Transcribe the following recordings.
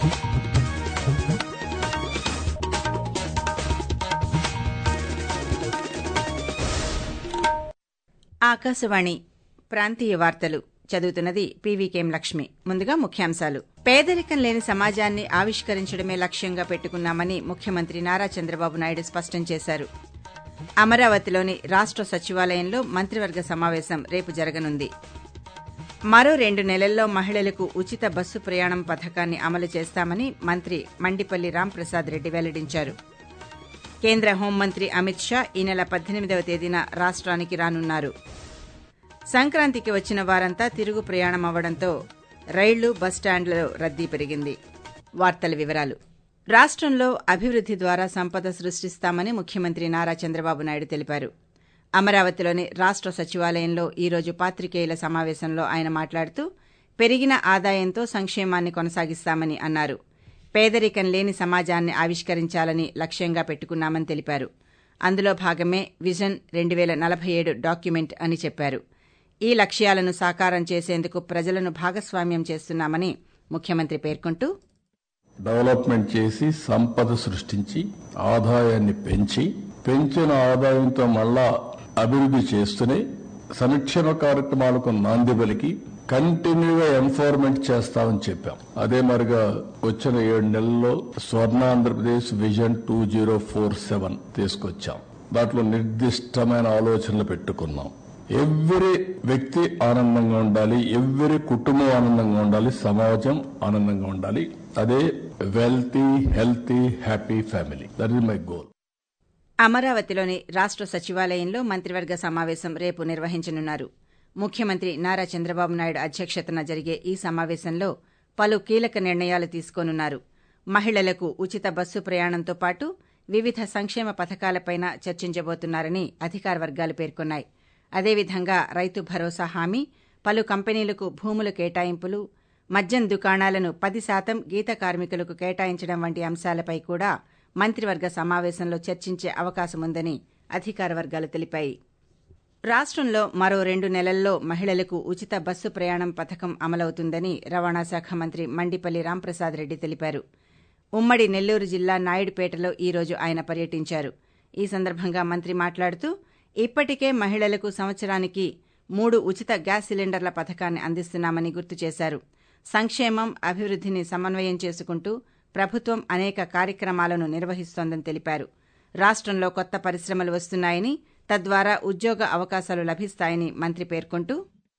ఆకాశవాణి ప్రాంతీయ వార్తలు చదువుతున్నది పీవీకేం లక్ష్మి ముందుగా ముఖ్యాంశాలు పేదరికం లేని సమాజాన్ని ఆవిష్కరించడమే లక్ష్యంగా పెట్టుకున్నామని ముఖ్యమంత్రి నారా చంద్రబాబు నాయుడు స్పష్టం చేశారు అమరావతిలోని రాష్ట సచివాలయంలో మంత్రివర్గ సమావేశం రేపు జరగనుంది మరో రెండు నెలల్లో మహిళలకు ఉచిత బస్సు ప్రయాణం పథకాన్ని అమలు చేస్తామని మంత్రి మండిపల్లి రాంప్రసాద్ రెడ్డి వెల్లడించారు కేంద్ర హోంమంత్రి అమిత్ షా ఈ నెల పద్దెనిమిదవ తేదీన రాష్ట్రానికి రానున్నారు సంక్రాంతికి వచ్చిన వారంతా తిరుగు ప్రయాణం అవ్వడంతో రైళ్లు బస్టాండ్లలో రద్దీ పెరిగింది వార్తల వివరాలు రాష్టంలో అభివృద్ది ద్వారా సంపద సృష్టిస్తామని ముఖ్యమంత్రి నారా చంద్రబాబు నాయుడు తెలిపారు అమరావతిలోని రాష్ట సచివాలయంలో ఈరోజు పాత్రికేయుల సమావేశంలో ఆయన మాట్లాడుతూ పెరిగిన ఆదాయంతో సంక్షేమాన్ని కొనసాగిస్తామని అన్నారు పేదరికం లేని సమాజాన్ని ఆవిష్కరించాలని లక్ష్యంగా పెట్టుకున్నామని తెలిపారు అందులో భాగమే విజన్ రెండు వేల నలభై ఏడు డాక్యుమెంట్ అని చెప్పారు ఈ లక్ష్యాలను సాకారం చేసేందుకు ప్రజలను భాగస్వామ్యం చేస్తున్నామని ముఖ్యమంత్రి పేర్కొంటూ డెవలప్మెంట్ చేసి సంపద సృష్టించి ఆదాయాన్ని పెంచి పెంచిన ఆదాయంతో మళ్ళా అభివృద్ధి చేస్తూనే సంక్షేమ కార్యక్రమాలకు నాంది పలికి కంటిన్యూగా ఎన్ఫోర్మెంట్ చేస్తామని చెప్పాం అదే మరిగా వచ్చిన ఏడు నెలల్లో Swarnandhrapradesh vision two zero four seven తీసుకొచ్చాం దాంట్లో నిర్దిష్టమైన ఆలోచనలు పెట్టుకున్నాం ఎవ్రీ వ్యక్తి ఆనందంగా ఉండాలి ఎవ్రీ కుటుంబం ఆనందంగా ఉండాలి సమాజం ఆనందంగా ఉండాలి అదే wealthy healthy happy family that is my goal అమరావతిలోని రాష్ట సచివాలయంలో మంత్రివర్గ సమావేశం రేపు నిర్వహించనున్నారు ముఖ్యమంత్రి నారా చంద్రబాబు నాయుడు అధ్యక్షతన జరిగే ఈ సమావేశంలో పలు కీలక నిర్ణయాలు తీసుకోనున్నారు మహిళలకు ఉచిత బస్సు ప్రయాణంతో పాటు వివిధ సంక్షేమ పథకాలపైన చర్చించబోతున్నారని అధికార వర్గాలు పేర్కొన్నాయి అదేవిధంగా రైతు భరోసా హామీ పలు కంపెనీలకు భూముల కేటాయింపులు మద్యం దుకాణాలను పది శాతం గీత కార్మికులకు కేటాయించడం వంటి అంశాలపై కూడా మంత్రివర్గ సమావేశంలో చర్చించే అవకాశముందని అధికార వర్గాలు తెలిపాయి రాష్టంలో మరో రెండు నెలల్లో మహిళలకు ఉచిత బస్సు ప్రయాణం పథకం అమలవుతుందని రవాణా శాఖ మంత్రి మండిపల్లి రాంప్రసాద్ రెడ్డి తెలిపారు ఉమ్మడి నెల్లూరు జిల్లా నాయుడుపేటలో ఈ రోజు ఆయన పర్యటించారు ఈ సందర్భంగా మంత్రి మాట్లాడుతూ ఇప్పటికే మహిళలకు సంవత్సరానికి మూడు ఉచిత గ్యాస్ సిలిండర్ల పథకాన్ని అందిస్తున్నామని గుర్తు చేశారు సంక్షేమం అభివృద్దిని సమన్వయం చేసుకుంటూ ప్రభుత్వం అనేక కార్యక్రమాలను నిర్వహిస్తోందని తెలిపారు రాష్టంలో కొత్త పరిశ్రమలు వస్తున్నాయని తద్వారా ఉద్యోగ అవకాశాలు లభిస్తాయని మంత్రి పేర్కొంటూ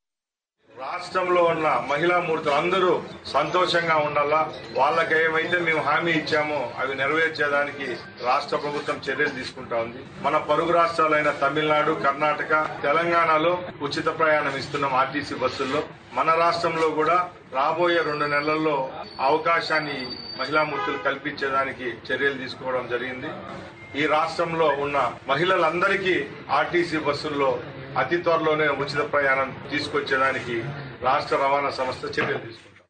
రాష్ట్రంలో ఉన్న మహిళా మూర్తులు అందరూ సంతోషంగా ఉండాలా వాళ్ళకి ఏమైతే మేము హామీ ఇచ్చామో అవి నెరవేర్చేదానికి రాష్ట్ర ప్రభుత్వం చర్యలు తీసుకుంటా ఉంది మన పొరుగు రాష్ట్రాలైన తమిళనాడు కర్ణాటక తెలంగాణలో ఉచిత ప్రయాణం ఇస్తున్నాం ఆర్టీసీ బస్సుల్లో మన రాష్ట్రంలో కూడా రాబోయే రెండు నెలల్లో అవకాశాన్ని మహిళా మూర్తులు కల్పించేదానికి చర్యలు తీసుకోవడం జరిగింది ఈ రాష్ట్రంలో ఉన్న మహిళలందరికీ ఆర్టీసీ బస్సుల్లో అతి త్వరలోనే ఉచిత ప్రయాణం తీసుకొచ్చేదానికి రాష్ట్ర రవాణా సంస్థ చర్యలు తీసుకుంటాం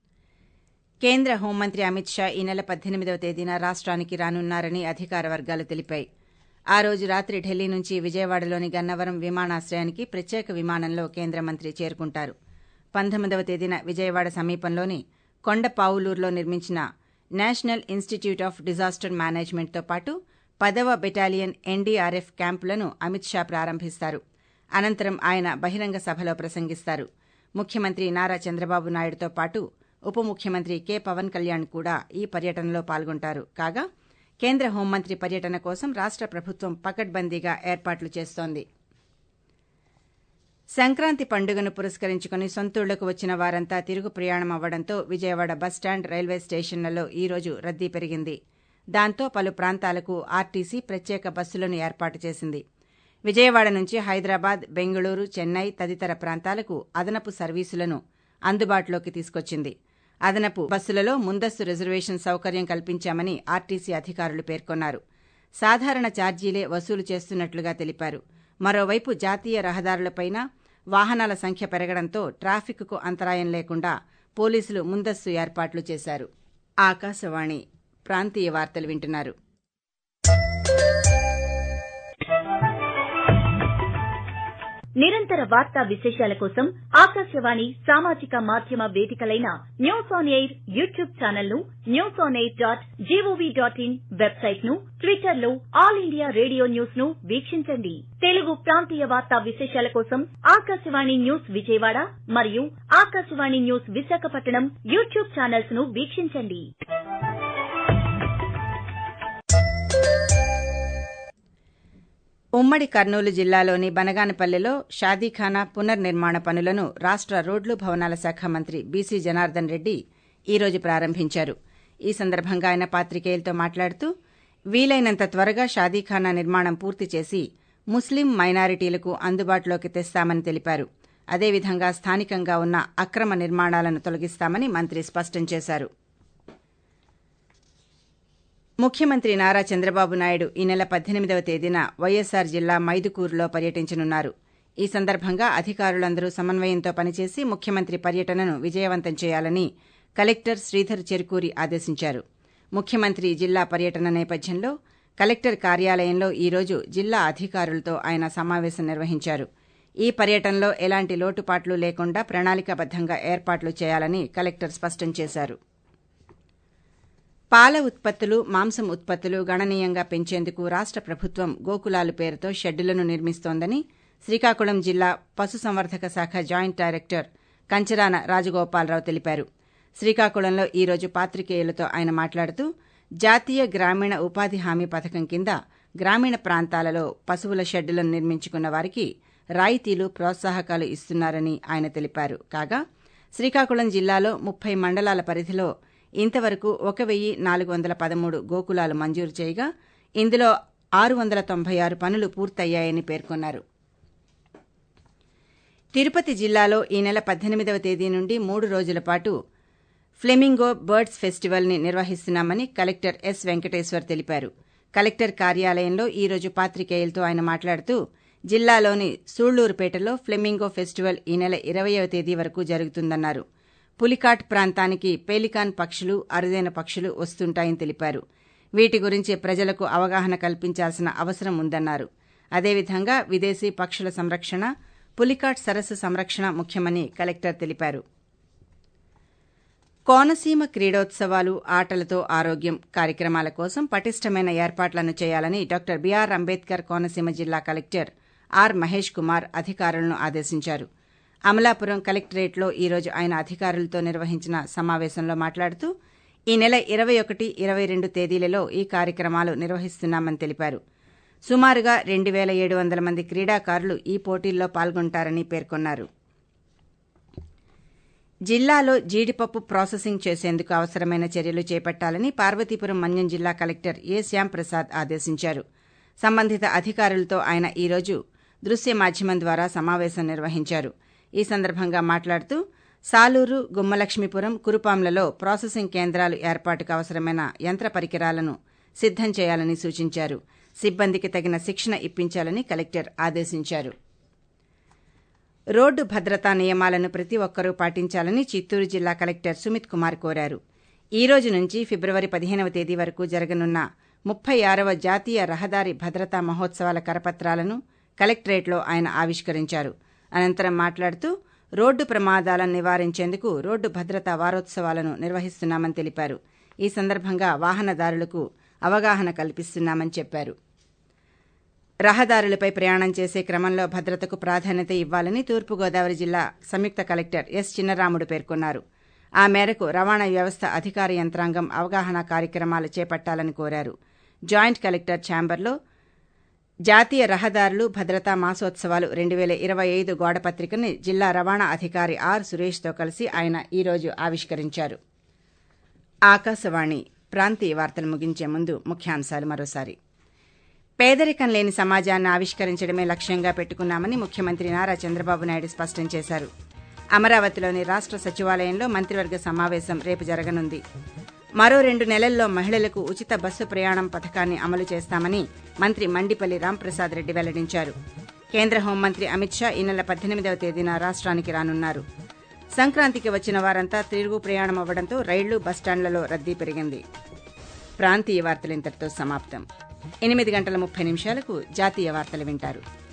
కేంద్ర హోంమంత్రి అమిత్ షా ఈ నెల పద్దెనిమిదవ తేదీన రాష్ట్రానికి రానున్నారని అధికార వర్గాలు తెలిపాయి ఆ రోజు రాత్రి ఢిల్లీ నుంచి విజయవాడలోని గన్నవరం విమానాశ్రయానికి ప్రత్యేక విమానంలో కేంద్ర మంత్రి చేరుకుంటారు పంతొమ్మిదవ తేదీన విజయవాడ సమీపంలోని కొండపావులూరులో నిర్మించిన నేషనల్ ఇన్స్టిట్యూట్ ఆఫ్ డిజాస్టర్ మేనేజ్మెంట్తో పాటు పదవ బెటాలియన్ ఎన్డీఆర్ఎఫ్ క్యాంపులను అమిత్ షా ప్రారంభిస్తారు అనంతరం ఆయన బహిరంగ సభలో ప్రసంగిస్తారు ముఖ్యమంత్రి నారా చంద్రబాబు నాయుడుతో పాటు ఉప ముఖ్యమంత్రి కె పవన్ కళ్యాణ్ కూడా ఈ పర్యటనలో పాల్గొంటారు కాగా కేంద్ర హోంమంత్రి పర్యటన కోసం రాష్ట ప్రభుత్వం పకడ్బందీగా ఏర్పాట్లు చేస్తోంది సంక్రాంతి పండుగను పురస్కరించుకుని సొంతూళ్లకు వచ్చిన వారంతా తిరుగు ప్రయాణం అవ్వడంతో విజయవాడ బస్టాండ్ రైల్వే స్టేషన్లలో ఈ రోజు రద్దీ పెరిగింది దాంతో పలు ప్రాంతాలకు ఆర్టీసీ ప్రత్యేక బస్సులను ఏర్పాటు చేసింది విజయవాడ నుంచి హైదరాబాద్ బెంగళూరు చెన్నై తదితర ప్రాంతాలకు అదనపు సర్వీసులను అందుబాటులోకి తీసుకొచ్చింది అదనపు బస్సులలో ముందస్తు రిజర్వేషన్ సౌకర్యం కల్పించామని ఆర్టీసీ అధికారులు పేర్కొన్నారు సాధారణ ఛార్జీలే వసూలు చేస్తున్నట్లుగా తెలిపారు మరోవైపు జాతీయ రహదారులపైన వాహనాల సంఖ్య పెరగడంతో ట్రాఫిక్కు అంతరాయం లేకుండా పోలీసులు ముందస్తు ఏర్పాట్లు చేశారు ఆకాశవాణి ప్రాంతీయ వార్తలు వింటున్నారు నిరంతర వార్తా విశేషాల కోసం ఆకాశవాణి సామాజిక మాధ్యమ వేదికలైన news on air YouTube channel ను news on air dot gov dot in website ను ట్విట్టర్ లో ఆల్ ఇండియా రేడియో న్యూస్ ను వీక్షించండి తెలుగు ప్రాంతీయ వార్తా విశేషాల కోసం ఆకాశవాణి న్యూస్ విజయవాడ మరియు Akashvani news Visakhapatnam YouTube channels ను వీక్షించండి ఉమ్మడి కర్నూలు జిల్లాలోని బనగానపల్లెలో షాదీఖానా పునర్నిర్మాణ పనులను రాష్ట రోడ్లు భవనాల శాఖ మంత్రి బీసీ జనార్దన్ రెడ్డి ఈ రోజు ప్రారంభించారు ఈ సందర్భంగా ఆయన పాత్రికేయులతో మాట్లాడుతూ వీలైనంత త్వరగా షాదీఖానా నిర్మాణం పూర్తి చేసి ముస్లిం మైనారిటీలకు అందుబాటులోకి తెస్తామని తెలిపారు అదేవిధంగా స్థానికంగా ఉన్న అక్రమ నిర్మాణాలను తొలగిస్తామని మంత్రి స్పష్టం చేశారు ముఖ్యమంత్రి నారా చంద్రబాబు నాయుడు ఈ నెల పద్దెనిమిదవ తేదీన వైఎస్సార్ జిల్లా మైదుకూరులో పర్యటించనున్నారు ఈ సందర్భంగా అధికారులందరూ సమన్వయంతో పనిచేసి ముఖ్యమంత్రి పర్యటనను విజయవంతం చేయాలని కలెక్టర్ శ్రీధర్ చెరుకూరి ఆదేశించారు ముఖ్యమంత్రి జిల్లా పర్యటన నేపథ్యంలో కలెక్టర్ కార్యాలయంలో ఈ రోజు జిల్లా అధికారులతో ఆయన సమావేశం నిర్వహించారు ఈ పర్యటనలో ఎలాంటి లోటుపాట్లు లేకుండా ప్రణాళికాబద్దంగా ఏర్పాట్లు చేయాలని కలెక్టర్ స్పష్టం చేశారు పాల ఉత్పత్తులు మాంసం ఉత్పత్తులు గణనీయంగా పెంచేందుకు రాష్ట ప్రభుత్వం గోకులాలు పేరుతో షెడ్డులను నిర్మిస్తోందని శ్రీకాకుళం జిల్లా పశుసంవర్ధక శాఖ జాయింట్ డైరెక్టర్ కంచరాన రాజగోపాలరావు తెలిపారు శ్రీకాకుళంలో ఈ రోజు పాత్రికేయులతో ఆయన మాట్లాడుతూ జాతీయ గ్రామీణ ఉపాధి హామీ పథకం కింద గ్రామీణ ప్రాంతాలలో పశువుల షెడ్డులను నిర్మించుకున్న వారికి రాయితీలు ప్రోత్సాహకాలు ఇస్తున్నారని ఆయన తెలిపారు కాగా శ్రీకాకుళం జిల్లాలో ముప్పై మండలాల పరిధిలో ఇంతవరకు ఒక వెయ్యి నాలుగు వందల పదమూడు గోకులాలు మంజూరు చేయగా ఇందులో ఆరు వందల తొంభై ఆరు పనులు పూర్తయ్యాయని పేర్కొన్నారు తిరుపతి జిల్లాలో ఈ నెల పద్దెనిమిదవ తేదీ నుండి మూడు రోజుల పాటు ఫ్లెమింగో బర్డ్స్ ఫెస్టివల్ ని నిర్వహిస్తున్నామని కలెక్టర్ ఎస్ వెంకటేశ్వర్ తెలిపారు కలెక్టర్ కార్యాలయంలో ఈ రోజు పాత్రికేయులతో ఆయన మాట్లాడుతూ జిల్లాలోని సూళ్లూరుపేటలో ఫ్లెమింగో ఫెస్టివల్ ఈ నెల ఇరవయవ తేదీ వరకు జరుగుతుందన్నారు పులికాట్ ప్రాంతానికి పేలికాన్ పక్షులు అరుదైన పక్షులు వస్తుంటాయని తెలిపారు వీటి గురించి ప్రజలకు అవగాహన కల్పించాల్సిన అవసరం ఉందన్నారు అదేవిధంగా విదేశీ పక్షుల సంరక్షణ పులికాట్ సరస్సు సంరక్షణ ముఖ్యమని కలెక్టర్ తెలిపారు కోనసీమ క్రీడోత్సవాలు ఆటలతో ఆరోగ్యం కార్యక్రమాల కోసం పటిష్టమైన ఏర్పాట్లను చేయాలని డాక్టర్ బీఆర్ అంబేద్కర్ కోనసీమ జిల్లా కలెక్టర్ ఆర్ మహేష్ కుమార్ అధికారులను ఆదేశించారు అమలాపురం కలెక్టరేట్లో ఈ రోజు ఆయన అధికారులతో నిర్వహించిన సమావేశంలో మాట్లాడుతూ ఈ నెల ఇరవై ఒకటి ఇరవై రెండు తేదీలలో ఈ కార్యక్రమాలు నిర్వహిస్తున్నామని తెలిపారు సుమారుగా రెండు వేల ఏడు వందల మంది క్రీడాకారులు ఈ పోటీల్లో పాల్గొంటారని పేర్కొన్నారు జిల్లాలో జీడిపప్పు ప్రాసెసింగ్ చేసేందుకు అవసరమైన చర్యలు చేపట్టాలని పార్వతీపురం మన్యం జిల్లా కలెక్టర్ ఏ శ్యాంప్రసాద్ ఆదేశించారు సంబంధిత అధికారులతో ఆయన ఈ రోజు దృశ్య మాధ్యమం ద్వారా సమావేశం నిర్వహించారు ఈ సందర్భంగా మాట్లాడుతూ సాలూరు గుమ్మలక్ష్మీపురం కురుపాంలలో ప్రాసెసింగ్ కేంద్రాలు ఏర్పాటుకు అవసరమైన యంత్ర పరికరాలను సిద్దం చేయాలని సూచించారు సిబ్బందికి తగిన శిక్షణ ఇప్పించాలని కలెక్టర్ ఆదేశించారు రోడ్డు భద్రతా నియమాలను ప్రతి ఒక్కరూ పాటించాలని చిత్తూరు జిల్లా కలెక్టర్ సుమిత్ కుమార్ కోరారు ఈ రోజు నుంచి ఫిబ్రవరి పదిహేనవ తేదీ వరకు జరగనున్న ముప్పై ఆరవ జాతీయ రహదారి భద్రతా మహోత్సవాల కరపత్రాలను కలెక్టరేట్లో ఆయన ఆవిష్కరించారు అనంతరం మాట్లాడుతూ రోడ్డు ప్రమాదాలను నివారించేందుకు రోడ్డు భద్రతా వారోత్సవాలను నిర్వహిస్తున్నామని తెలిపారు ఈ సందర్భంగా వాహనదారులకు అవగాహన కల్పిస్తున్నామని చెప్పారు రహదారులపై ప్రయాణం చేసే క్రమంలో భద్రతకు ప్రాధాన్యత ఇవ్వాలని తూర్పుగోదావరి జిల్లా సంయుక్త కలెక్టర్ ఎస్ చిన్నరాముడు పేర్కొన్నారు ఆ మేరకు రవాణా వ్యవస్థ అధికార యంత్రాంగం అవగాహన కార్యక్రమాలు చేపట్టాలని కోరారు జాయింట్ కలెక్టర్ ఛాంబర్లో జాతీయ రహదారులు భద్రతా మాసోత్సవాలు రెండు వేల ఇరవై ఐదు గోడపత్రికను జిల్లా రవాణా అధికారి ఆర్ సురేష్తో కలిసి ఆయన ఈ రోజు ఆవిష్కరించారు ఆకాశవాణి ప్రాంతీయ వార్తలు ముగించే ముందు ముఖ్యాంశాలు మరోసారి పేదరికం లేని సమాజాన్ని ఆవిష్కరించడమే లక్ష్యంగా పెట్టుకున్నామని ముఖ్యమంత్రి నారా చంద్రబాబు నాయుడు స్పష్టం చేశారు అమరావతిలోని రాష్ట సచివాలయంలో మంత్రివర్గ సమావేశం రేపు జరగనుంది మరో రెండు నెలల్లో మహిళలకు ఉచిత బస్సు ప్రయాణం పథకాన్ని అమలు చేస్తామని మంత్రి మండిపల్లి రాంప్రసాద్ రెడ్డి వెల్లడించారు కేంద్ర హోంమంత్రి అమిత్ షా ఈ నెల పద్దెనిమిదవ తేదీన రాష్ట్రానికి రానున్నారు సంక్రాంతికి వచ్చిన వారంతా తిరుగు ప్రయాణం అవ్వడంతో రైళ్లు బస్టాండ్లలో రద్దీ పెరిగింది ప్రాంతీయ వార్తలు ఇంతటితో సమాప్తం ఎనిమిది గంటల ముప్పై నిమిషాలకు జాతీయ వార్తలు వింటారు